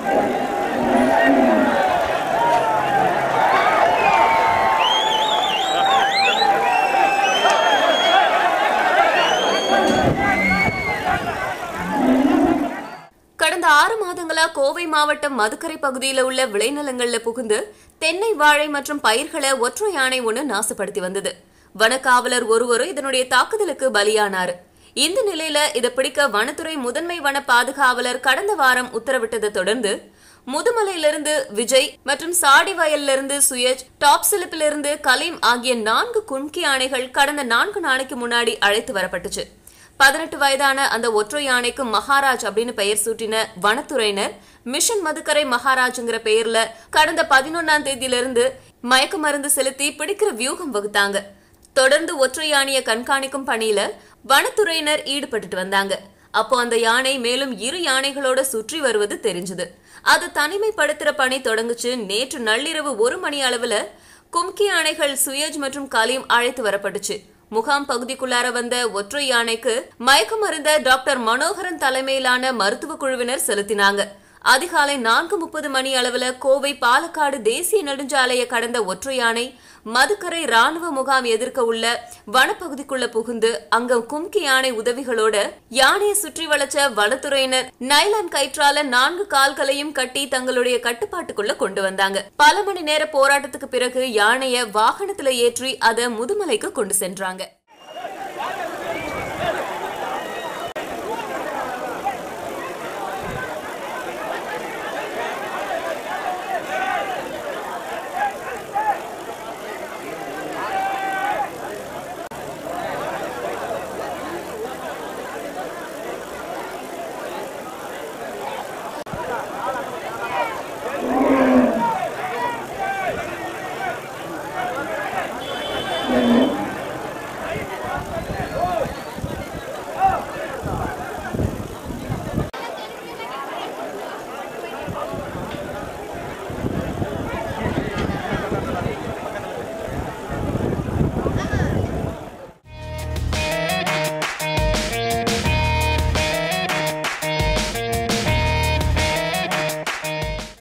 கடந்த ஆறு மாதங்களா கோவை மாவட்டம் மதுக்கரை பகுதியில் உள்ள விளைநிலங்கள்ல புகுந்து தென்னை வாழை மற்றும் பயிர்களை ஒற்றை யானை ஒன்று நாசப்படுத்தி வந்தது வனக்காவலர் ஒருவரும் இதனுடைய தாக்குதலுக்கு பலியானாரு இந்த நிலையில இதை பிடிக்க வனத்துறை முதன்மை வன பாதுகாவலர் கடந்த வாரம் உத்தரவிட்டதை தொடர்ந்து முதுமலையிலிருந்து விஜய் மற்றும் சாடிவயலிலிருந்து சுயஜ் டாப் சிலிப்பிலிருந்து கலீம் ஆகிய நான்கு கும்கி யானைகள் கடந்த நான்கு நாளைக்கு முன்னாடி அழைத்து வரப்பட்டுச்சு பதினெட்டு வயதான அந்த ஒற்றை யானைக்கு மகாராஜ் அப்படின்னு பெயர் சூட்டின வனத்துறையினர் மிஷன் மதுக்கரை மகாராஜ்ங்கிற பெயர்ல கடந்த பதினொன்னாம் தேதியிலிருந்து மயக்க மருந்து செலுத்தி பிடிக்கிற வியூகம் வகுத்தாங்க தொடர்ந்து ஒற்றை யானையை கண்காணிக்கும் பணியில வனத்துறையினர் ஈடுபட்டுட்டு வந்தாங்க அப்போ அந்த யானை மேலும் இரு யானைகளோட சுற்றி வருவது தெரிஞ்சது அது தனிமைப்படுத்துற பணி தொடங்குச்சு நேற்று நள்ளிரவு ஒரு மணி அளவுல கும்கி யானைகள் சுயஜ் மற்றும் கலீம் அழைத்து வரப்பட்டுச்சு முகாம் பகுதிக்குள்ளார வந்த ஒற்றை யானைக்கு மயக்க மருந்த டாக்டர் மனோகரன் தலைமையிலான மருத்துவ குழுவினர் செலுத்தினாங்க அதிகாலை நான்கு முப்பது மணி அளவுல கோவை பாலக்காடு தேசிய நெடுஞ்சாலையை கடந்த ஒற்றை யானை மதுக்கரை ராணுவ முகாம் எதிர்க்க உள்ள வனப்பகுதிக்குள்ள புகுந்து அங்க கும்கி யானை உதவிகளோட யானையை சுற்றி வளைச்ச வனத்துறையினர் நைலான் கயிற்றால நான்கு கால்களையும் கட்டி தங்களுடைய கட்டுப்பாட்டுக்குள்ள கொண்டு வந்தாங்க பல மணி நேர போராட்டத்துக்கு பிறகு யானைய வாகனத்துல ஏற்றி அத முதுமலைக்கு கொண்டு சென்றாங்க